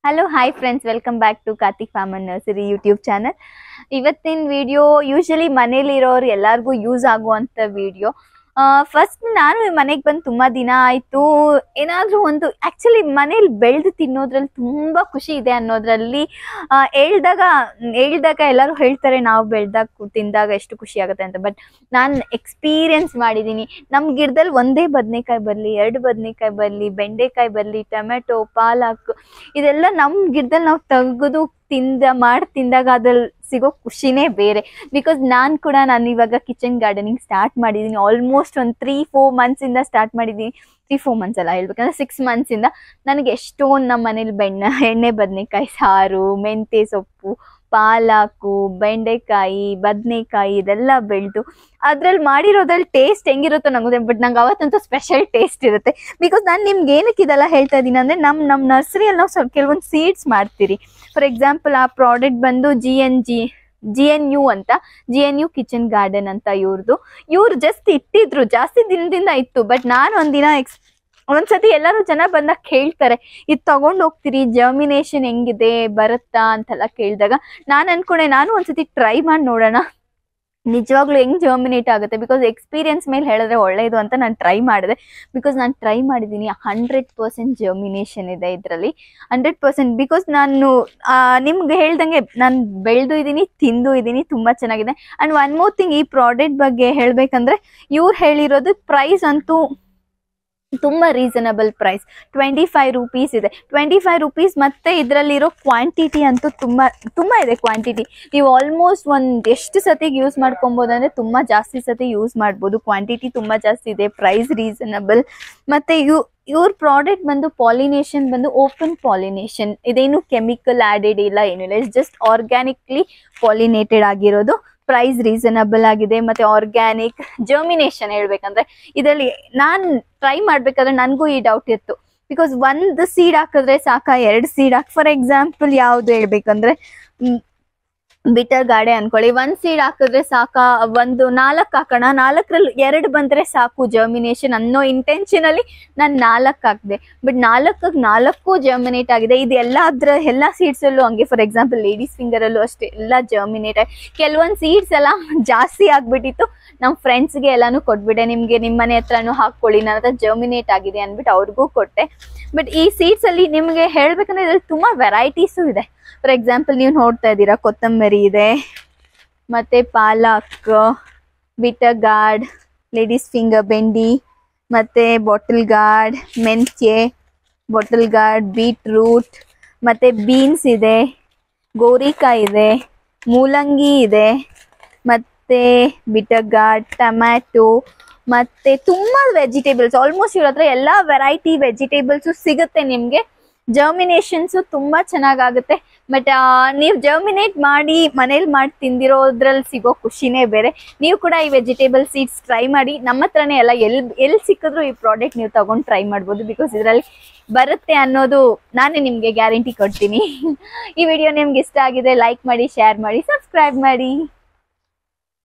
hello hi friends welcome back to Karthik farm and nursery YouTube channel ಇವತ್ತಿನ video usually ಮನೇಲಿರೋರು ಎಲ್ಲರಿಗೂ use ಆಗುವಂಥ video first ನಾನು ಮನೆಗೆ ಬಂದು ತುಂಬ ದಿನ ಆಯಿತು ಏನಾದರೂ ಒಂದು ಆ್ಯಕ್ಚುಲಿ ಮನೇಲಿ ಬೆಳೆದು ತಿನ್ನೋದ್ರಲ್ಲಿ ತುಂಬ ಖುಷಿ ಇದೆ ಅನ್ನೋದ್ರಲ್ಲಿ ಆ, ಹೇಳ್ದಾಗ ಹೇಳ್ದಾಗ ಎಲ್ಲರೂ ಹೇಳ್ತಾರೆ ನಾವು ಬೆಳೆದಾಗ ತಿಂದಾಗ ಎಷ್ಟು ಖುಷಿ ಆಗುತ್ತೆ ಅಂತ ಬಟ್ ನಾನು ಎಕ್ಸ್ಪೀರಿಯನ್ಸ್ ಮಾಡಿದ್ದೀನಿ ನಮ್ಮ ಗಿಡದಲ್ಲಿ ಒಂದೇ ಬದನೆಕಾಯಿ ಬರಲಿ ಎರಡು ಬದನೆಕಾಯಿ ಬರಲಿ ಬೆಂಡೆಕಾಯಿ ಬರಲಿ ಟೊಮೆಟೊ ಪಾಲಕ್ ಇದೆಲ್ಲ ನಮ್ಮ ಗಿಡದಲ್ಲಿ ನಾವು ತೆಗೆದು ತಿಂದ ಮಾಡಿ ತಿಂದಾಗ ಅದ್ರಲ್ಲಿ ಸಿಗೋ ಖುಷಿನೇ ಬೇರೆ ಬಿಕಾಸ್ ನಾನು ಕೂಡ ನಾನು ಇವಾಗ ಕಿಚನ್ ಗಾರ್ಡನಿಂಗ್ ಸ್ಟಾರ್ಟ್ ಮಾಡಿದ್ದೀನಿ ಆಲ್ಮೋಸ್ಟ್ ಒಂದು ತ್ರೀ ಫೋರ್ ಮಂತ್ಸಿಂದ ಸ್ಟಾರ್ಟ್ ಮಾಡಿದ್ದೀನಿ ತ್ರೀ ಫೋರ್ ಮಂತ್ಸ್ ಅಲ್ಲ ಹೇಳ್ಬೇಕಂದ್ರೆ ಸಿಕ್ಸ್ ಮಂತ್ಸಿಂದ ನನಗೆ ಎಷ್ಟೊಂದು ನಮ್ಮ ಮನೇಲಿ ಬೆಣ್ಣ ಎಣ್ಣೆ ಬದನೆಕಾಯಿ ಸಾರು ಮೆಂತೆ ಸೊಪ್ಪು ಪಾಲಾಕು ಬೆಂಡೆಕಾಯಿ ಬದನೆಕಾಯಿ ಇದೆಲ್ಲ ಬೆಳೆದು ಅದ್ರಲ್ಲಿ ಮಾಡಿರೋದ್ರಲ್ಲಿ ಟೇಸ್ಟ್ ಹೆಂಗಿರುತ್ತೋ ನಂಗೆ ಬಟ್ ನಂಗೆ ಅವತ್ತಂತೂ ಸ್ಪೆಷಲ್ ಟೇಸ್ಟ್ ಇರುತ್ತೆ ಬಿಕಾಸ್ ನಾನು ನಿಮ್ಗೆ ಏನಕ್ಕೆ ಇದೆಲ್ಲ ಹೇಳ್ತಾ ಇದ್ದೀನಿ ಅಂದರೆ ನಮ್ಮ ನಮ್ಮ ನರ್ಸರಿಯಲ್ಲಿ ನಾವು ಸ್ವಲ್ಪ ಕೆಲವೊಂದು ಸೀಡ್ಸ್ ಮಾಡ್ತೀರಿ ಫಾರ್ ಎಕ್ಸಾಂಪಲ್ ಆ ಪ್ರಾಡಕ್ಟ್ ಬಂದು G N G G N U ಅಂತ G N U kitchen garden ಅಂತ ಇವ್ರದ್ದು ಇವ್ರು ಜಸ್ಟ್ ಇಟ್ಟಿದ್ರು ಜಾಸ್ತಿ ದಿನದಿಂದ ಇತ್ತು ಬಟ್ ನಾನು ಒಂದಿನ ಎಕ್ಸ್ ಒಂದ್ಸತಿ ಎಲ್ಲರೂ ಜನ ಬಂದಾಗ ಕೇಳ್ತಾರೆ ಇದು ತಗೊಂಡು ಹೋಗ್ತೀರಿ ಜರ್ಮಿನೇಷನ್ ಹೆಂಗಿದೆ ಬರುತ್ತಾ ಅಂತೆಲ್ಲ ಕೇಳಿದಾಗ ನಾನು ಅನ್ಕೊಂಡೆ ನಾನು ಒಂದ್ಸತಿ ಟ್ರೈ ಮಾಡಿ ನೋಡೋಣ ನಿಜವಾಗ್ಲೂ ಹೆಂಗ್ ಜರ್ಮಿನೇಟ್ ಆಗುತ್ತೆ ಬಿಕಾಸ್ ಎಕ್ಸ್ಪೀರಿಯನ್ಸ್ ಮೇಲೆ ಹೇಳಿದ್ರೆ ಒಳ್ಳೇದು ಅಂತ ನಾನು ಟ್ರೈ ಮಾಡಿದೆ ಬಿಕಾಸ್ ನಾನು ಟ್ರೈ ಮಾಡಿದ್ದೀನಿ ಹಂಡ್ರೆಡ್ ಪರ್ಸೆಂಟ್ ಜರ್ಮಿನೇಷನ್ ಇದೆ ಇದರಲ್ಲಿ ಹಂಡ್ರೆಡ್ ಪರ್ಸೆಂಟ್ ಬಿಕಾಸ್ ನಾನು ನಿಮ್ಗೆ ಹೇಳ್ದಂಗೆ ನಾನು ಬೆಳೆದು ಇದ್ದೀನಿ ತಿಂದು ಇದ್ದೀನಿ ತುಂಬ ಚೆನ್ನಾಗಿದೆ ಆ್ಯಂಡ್ ಒನ್ ಮೋರ್ ಥಿಂಗ್ ಈ ಪ್ರಾಡಕ್ಟ್ ಬಗ್ಗೆ ಹೇಳಬೇಕಂದ್ರೆ ಇವ್ರು ಹೇಳಿರೋದು ಪ್ರೈಸ್ ಅಂತೂ ತುಂಬ reasonable price twenty five rupees ಇದೆ ಟ್ವೆಂಟಿ ಫೈವ್ ರುಪೀಸ್ ಮತ್ತೆ ಇದರಲ್ಲಿರೋ ಕ್ವಾಂಟಿಟಿ ಅಂತೂ ತುಂಬ ತುಂಬ ಇದೆ ಕ್ವಾಂಟಿಟಿ ನೀವು ಆಲ್ಮೋಸ್ಟ್ ಒಂದು ಎಷ್ಟು ಸತಿಗೆ ಯೂಸ್ ಮಾಡ್ಕೊಬೋದು ಅಂದರೆ ತುಂಬ ಜಾಸ್ತಿ ಸತಿ ಯೂಸ್ ಮಾಡ್ಬೋದು ಕ್ವಾಂಟಿಟಿ ತುಂಬ ಜಾಸ್ತಿ ಇದೆ ಪ್ರೈಸ್ ರೀಸನಬಲ್ ಮತ್ತು ಇವು ಇವ್ರ ಪ್ರಾಡಕ್ಟ್ ಬಂದು ಪಾಲಿನೇಷನ್ ಬಂದು ಓಪನ್ ಪಾಲಿನೇಷನ್ ಇದೇನು ಕೆಮಿಕಲ್ ಆ್ಯಡೆಡ್ ಇಲ್ಲ ಏನಿಲ್ಲ ಇಟ್ಸ್ ಜಸ್ಟ್ ಆರ್ಗ್ಯಾನಿಕ್ಲಿ ಪಾಲಿನೇಟೆಡ್ ಆಗಿರೋದು ಪ್ರೈಸ್ ರೀಸನಬಲ್ ಆಗಿದೆ ಮತ್ತೆ ಆರ್ಗ್ಯಾನಿಕ್ ಜರ್ಮಿನೇಷನ್ ಹೇಳ್ಬೇಕಂದ್ರೆ ಇದರಲ್ಲಿ ನಾನು ಟ್ರೈ ಮಾಡ್ಬೇಕಾದ್ರೆ ನನಗೂ ಈ ಡೌಟ್ ಇತ್ತು ಬಿಕಾಸ್ ಒಂದು ಸೀಡ್ ಹಾಕಿದ್ರೆ ಸಾಕ ಎರಡು ಸೀಡ್ ಹಾಕಿ ಫಾರ್ ಎಕ್ಸಾಂಪಲ್ ಯಾವ್ದು ಹೇಳ್ಬೇಕಂದ್ರೆ ಬಿಟರ್ ಗಾಡೆ ಅನ್ಕೊಳ್ಳಿ ಒಂದ್ ಸೀಡ್ ಹಾಕಿದ್ರೆ ಸಾಕ ಒಂದು ನಾಲ್ಕು ಹಾಕೋಣ ನಾಲ್ಕರಲ್ಲಿ ಎರಡು ಬಂದ್ರೆ ಸಾಕು ಜರ್ಮಿನೇಷನ್ ಅನ್ನೋ ಇಂಟೆನ್ಷನಲ್ಲಿ ನಾನು ನಾಲ್ಕು ಹಾಕಿದೆ ಬಟ್ ನಾಲ್ಕಕ್ಕೆ ನಾಲ್ಕು ಜರ್ಮಿನೇಟ್ ಆಗಿದೆ ಇದು ಎಲ್ಲಾದ್ರ ಎಲ್ಲ ಸೀಡ್ಸಲ್ಲೂ ಹಂಗೆ ಫಾರ್ ಎಕ್ಸಾಂಪಲ್ ಲೇಡೀಸ್ ಫಿಂಗರಲ್ಲೂ ಅಷ್ಟೇ ಎಲ್ಲ ಜರ್ಮಿನೇಟ್ ಆಗಿ ಕೆಲವೊಂದು ಸೀಡ್ಸ್ ಎಲ್ಲ ಜಾಸ್ತಿ ಆಗ್ಬಿಟ್ಟಿತ್ತು ನಮ್ಮ ಫ್ರೆಂಡ್ಸ್ಗೆ ಎಲ್ಲಾನು ಕೊಟ್ಬಿಟ್ಟೆ ನಿಮಗೆ ನಿಮ್ಮ ಮನೆ ಹತ್ರನೂ ಹಾಕ್ಕೊಳ್ಳಿ ನನ್ನ ಹತ್ರ ಜರ್ಮಿನೇಟ್ ಆಗಿದೆ ಅಂದ್ಬಿಟ್ಟು ಅವ್ರಿಗೂ ಕೊಟ್ಟೆ ಬಟ್ ಈ ಸೀಡ್ಸ್ ಅಲ್ಲಿ ನಿಮಗೆ ಹೇಳ್ಬೇಕಂದ್ರೆ ಇದ್ರಲ್ಲಿ ತುಂಬಾ ವೆರೈಟೀಸು ಇದೆ ಫಾರ್ ಎಕ್ಸಾಂಪಲ್ ನೀವು ನೋಡ್ತಾ ಇದ್ದೀರಾ ಕೊತ್ತಂಬರಿ ಇದೆ ಮತ್ತೆ ಪಾಲಕ್ ಬಿಟರ್ ಗಾರ್ಡ್ ಲೇಡೀಸ್ ಫಿಂಗರ್ ಬೆಂಡಿ ಮತ್ತೆ ಬಾಟಲ್ ಗಾರ್ಡ್ ಮೆಂತ್ಯೆ ಬಾಟಲ್ ಗಾರ್ಡ್ ಬೀಟ್ರೂಟ್ ಮತ್ತೆ ಬೀನ್ಸ್ ಇದೆ ಗೋರಿಕಾಯಿ ಇದೆ ಮೂಲಂಗಿ ಇದೆ ಮತ್ತೆ ಬಿಟರ್ ಗಾರ್ಡ್ ಟೊಮ್ಯಾಟೊ ಮತ್ತೆ ತುಂಬಾ ವೆಜಿಟೇಬಲ್ಸ್ ಆಲ್ಮೋಸ್ಟ್ ಇವ್ರ ಹತ್ರ ಎಲ್ಲ ವೆರೈಟಿ ವೆಜಿಟೇಬಲ್ಸು ಸಿಗುತ್ತೆ ನಿಮಗೆ ಜರ್ಮಿನೇಷನ್ಸು ತುಂಬಾ ಚೆನ್ನಾಗಾಗುತ್ತೆ ಬಟ್ ನೀವು ಜರ್ಮಿನೇಟ್ ಮಾಡಿ ಮನೇಲಿ ಮಾಡಿ ತಿಂದಿರೋದ್ರಲ್ಲಿ ಸಿಗೋ ಖುಷಿನೇ ಬೇರೆ ನೀವು ಕೂಡ ಈ ವೆಜಿಟೇಬಲ್ ಸೀಡ್ಸ್ ಟ್ರೈ ಮಾಡಿ ನಮ್ಮ ಹತ್ರನೇ ಎಲ್ಲ ಎಲ್ಲಿ ಎಲ್ಲಿ ಸಿಕ್ಕಿದ್ರು ಈ ಪ್ರಾಡಕ್ಟ್ ನೀವು ತಗೊಂಡು ಟ್ರೈ ಮಾಡ್ಬೋದು ಬಿಕಾಸ್ ಇದರಲ್ಲಿ ಬರುತ್ತೆ ಅನ್ನೋದು ನಾನೇ ನಿಮಗೆ ಗ್ಯಾರಂಟಿ ಕೊಡ್ತೀನಿ ಈ ವಿಡಿಯೋ ನಿಮ್ಗೆ ಇಷ್ಟ ಆಗಿದೆ ಲೈಕ್ ಮಾಡಿ ಶೇರ್ ಮಾಡಿ ಸಬ್ಸ್ಕ್ರೈಬ್ ಮಾಡಿ